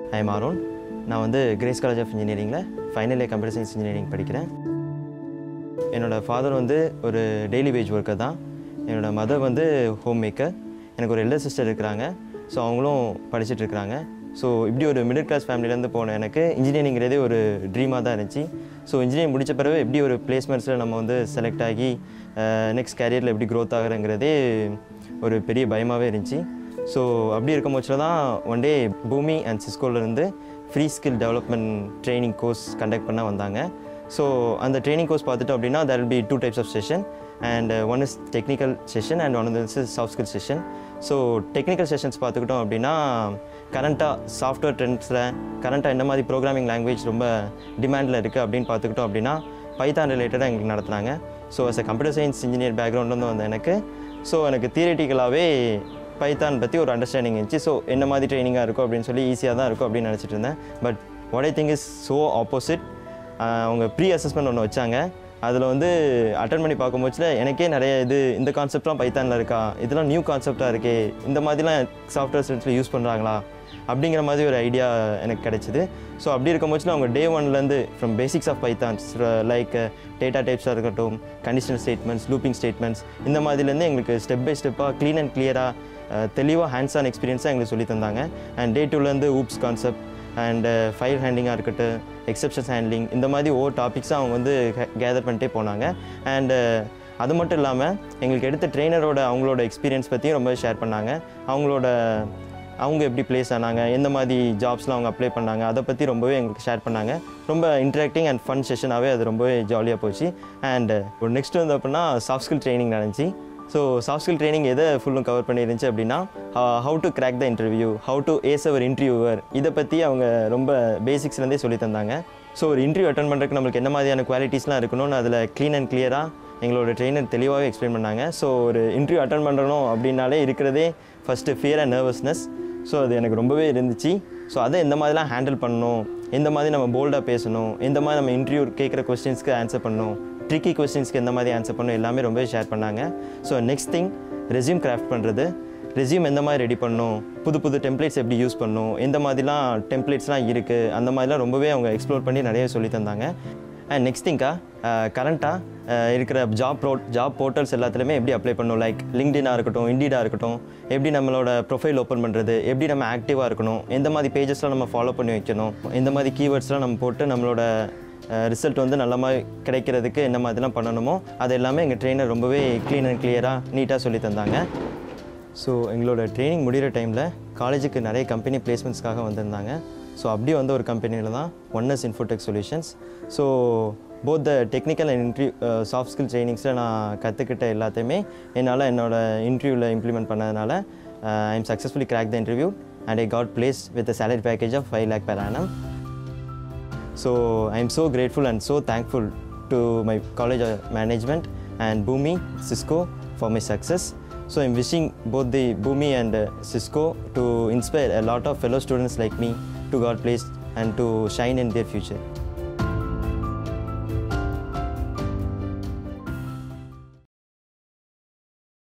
I am Aaron நான் வந்து Grace college of இன்ஜினியரிங்கில் final year computer science engineering படிக்கிறேன் என்னோடய ஃபாதர் வந்து ஒரு டெய்லி வேஜ் ஒர்க்கர் தான் என்னோடய மதர் வந்து ஹோம் மேக்கர் எனக்கு ஒரு எல்டர் சிஸ்டர் இருக்கிறாங்க ஸோ அவங்களும் படிச்சுட்டு இருக்கிறாங்க ஸோ இப்படி ஒரு மிடில் கிளாஸ் ஃபேமிலியிலேருந்து போன எனக்கு இன்ஜினியரிங்கிறதே ஒரு ட்ரீமாக தான் இருந்துச்சு ஸோ இன்ஜினியரிங் முடித்த பிறகு எப்படி ஒரு பிளேஸ்மெண்ட்ஸில் நம்ம வந்து செலக்ட் ஆகி நெக்ஸ்ட் கேரியரில் எப்படி க்ரோத் ஆகுறங்கிறதே ஒரு பெரிய பயமாகவே இருந்துச்சு ஸோ அப்படி இருக்கும் பட்சத்தில் தான் ஒன் டே பூமி அண்ட் சிஸ்கோலேருந்து free skill development training course conduct பண்ண வந்தாங்க ஸோ அந்த ட்ரைனிங் கோர்ஸ் பார்த்துட்டோம் அப்படின்னா there will be two types of session and one is technical session and one is soft skill session so technical sessions பார்த்துக்கிட்டோம் அப்படின்னா கரண்ட்டாக software ட்ரெண்ட்ஸில் கரண்ட்டாக என்ன மாதிரி ப்ரோக்ராமிங் லாங்குவேஜ் ரொம்ப டிமாண்டில் இருக்குது அப்படின்னு பார்த்துக்கிட்டோம் அப்படின்னா பைத்தான் ரிலேட்டடாக எங்களுக்கு நடத்துனாங்க so as a computer science engineer பேக்ரவுண்ட்லேருந்து வந்த எனக்கு ஸோ எனக்கு தியரிட்டிக்கலாகவே பைத்தான் பற்றி ஒரு அண்டர்ஸ்டாண்டிங் இருந்துச்சு ஸோ என்ன மாதிரி ட்ரைனிங்காக இருக்கும் அப்படின்னு சொல்லி ஈஸியாக தான் இருக்கும் அப்படின்னு நினச்சிட்டு இருந்தேன் but what I think is so opposite அவங்க ப்ரீ அசஸ்மெண்ட் ஒன்று வச்சாங்க அதில் வந்து அட்டன் பண்ணி பார்க்கும்போதுல எனக்கே நிறைய இது இந்த கான்செப்ட்லாம் பைத்தானில் இருக்கா இதெல்லாம் நியூ கான்செப்டாக இருக்கே இந்த மாதிரிலாம் சாஃப்ட்வேர் ஸ்டூடெண்ட்ஸில் யூஸ் பண்ணுறாங்களா அப்படிங்கிற மாதிரி ஒரு ஐடியா எனக்கு கிடைச்சிது ஸோ அப்படி இருக்கும்போது அவங்க டே ஒன்லேருந்து from basics of Pythons like data டைப்ஸாக இருக்கட்டும் கண்டிஷனல் ஸ்டேட்மெண்ட்ஸ் லூப்பிங் ஸ்டேட்மெண்ட்ஸ் இந்த மாதிரிலேருந்து எங்களுக்கு ஸ்டெப் பை ஸ்டெப்பாக க்ளீன் அண்ட் கிளியராக தெளிவாக ஹேண்ட்ஸ் ஆன் எக்ஸ்பீரியன்ஸாக எங்களுக்கு சொல்லி தந்தாங்க அண்ட் டே டூலேருந்து ஊப்ஸ் கான்செப்ட் அண்டு ஃபைல் ஹேண்டிங்காக இருக்கட்டும் எக்ஸப்ஷன்ஸ் ஹேண்ட்லிங் இந்த மாதிரி ஒவ்வொரு டாபிக்ஸும் அவங்க வந்து கேதர் பண்ணிட்டே போனாங்க அண்டு அது மட்டும் இல்லாமல் எங்களுக்கு எடுத்த ட்ரெயினரோட அவங்களோட எக்ஸ்பீரியன்ஸ் பற்றியும் ரொம்ப ஷேர் பண்ணாங்க அவங்களோட அவங்க எப்படி ப்ளேஸ் ஆனாங்க எந்த மாதிரி ஜாப்ஸ்லாம் அவங்க அப்ளை பண்ணாங்க அதை பற்றி ரொம்பவே எங்களுக்கு ஷேர் பண்ணாங்க ரொம்ப இன்ட்ராக்டிங் அண்ட் ஃபன் செஷனாகவே அது ரொம்பவே ஜாலியாக போச்சு அண்ட் ஒரு நெக்ஸ்ட் வந்து அப்படின்னா சாஃப்ட் ஸ்கில் ட்ரைனிங் நடந்துச்சு ஸோ சாஃப்ட் ஸ்கில் ட்ரைனிங் எதை ஃபுல்லும் கவர் பண்ணியிருந்துச்சு அப்படின்னா how to crack the interview how to ace our interviewer இதை பற்றி அவங்க ரொம்ப பேசிக்ஸ்லேருந்தே சொல்லி தந்தாங்க ஸோ ஒரு இன்டர்வியூ அட்டன் பண்ணுறதுக்கு நம்மளுக்கு என்ன மாதிரியான குவாலிட்டிஸ்லாம் இருக்கணும்னு அதில் க்ளீன் அண்ட் கிளியராக எங்களோட ட்ரெயினர் தெளிவாகவே எக்ஸ்பிளைன் பண்ணாங்க ஸோ ஒரு இன்டர்வியூ அட்டன் பண்ணுறணும் அப்படின்னாலே இருக்கிறதே first fear and nervousness so அது எனக்கு ரொம்பவே இருந்துச்சு ஸோ அதை எந்த மாதிரிலாம் ஹேண்டில் பண்ணணும் எந்த மாதிரி நம்ம போல்டாக பேசணும் எந்த மாதிரி நம்ம இன்டர்வியூ கேட்குற கொஸ்டின்ஸ்க்கு ஆன்சர் பண்ணணும் ட்ரிக்கி கொஸ்டின்ஸ்க்கு எந்த மாதிரி ஆன்சர் பண்ணணும் எல்லாமே ரொம்பவே ஷேர் பண்ணாங்க so next thing resume craft பண்ணுறது ரெஸ்யூம் எந்த மாதிரி ரெடி பண்ணணும் புது புது டெம்ப்ளேட்ஸ் எப்படி யூஸ் பண்ணணும் எந்த மாதிரிலாம் டெம்ப்ளேட்ஸ்லாம் இருக்குது அந்த மாதிரிலாம் ரொம்பவே அவங்க எக்ஸ்ப்ளோர் பண்ணி நிறைய சொல்லி தந்தாங்க அண்ட் நெக்ஸ்ட் திங்க்கா கரண்ட்டாக இருக்கிற ஜாப் ப்ரோ ஜாப் போர்ட்டல்ஸ் எல்லாத்துலேயுமே எப்படி அப்ளை பண்ணணும் லைக் லிங்க்டினாக இருக்கட்டும் இண்டீடாக இருக்கட்டும் எப்படி நம்மளோட ப்ரொஃபைல் ஓப்பன் பண்ணுறது எப்படி நம்ம ஆக்டிவாக இருக்கணும் எந்த மாதிரி பேஜஸ்லாம் நம்ம ஃபாலோ பண்ணி வைக்கணும் எந்த மாதிரி கீவேர்ட்ஸ்லாம் நம்ம போட்டு நம்மளோட ரிசல்ட் வந்து நல்ல மாதிரி கிடைக்கிறதுக்கு என்ன மாதிரிலாம் பண்ணணுமோ அது எல்லாமே எங்கள் ட்ரெயினர் ரொம்பவே க்ளீன் அண்ட் கிளியராக நீட்டாக சொல்லி தந்தாங்க ஸோ எங்களோட ட்ரைனிங் முடிகிற டைமில் காலேஜுக்கு நிறைய கம்பெனி பிளேஸ்மெண்ட்ஸ்க்காக வந்திருந்தாங்க ஸோ அப்படி வந்த ஒரு கம்பெனியில் தான் Oneness Infotech solutions so both the technical and interview soft skill ட்ரைனிங்ஸில் நான் கற்றுக்கிட்ட எல்லாத்தையுமே என்னால் என்னோடய இன்டர்வியூவில் இம்ப்ளிமெண்ட் பண்ணதுனால I am successfully crack the interview and I got placed with salary package of five lakh per annum So I am so grateful and so thankful to my college uh, management and Bhumi, Cisco for my success. So I'm wishing both the Bhumi and uh, Cisco to inspire a lot of fellow students like me to God place and to shine in their future.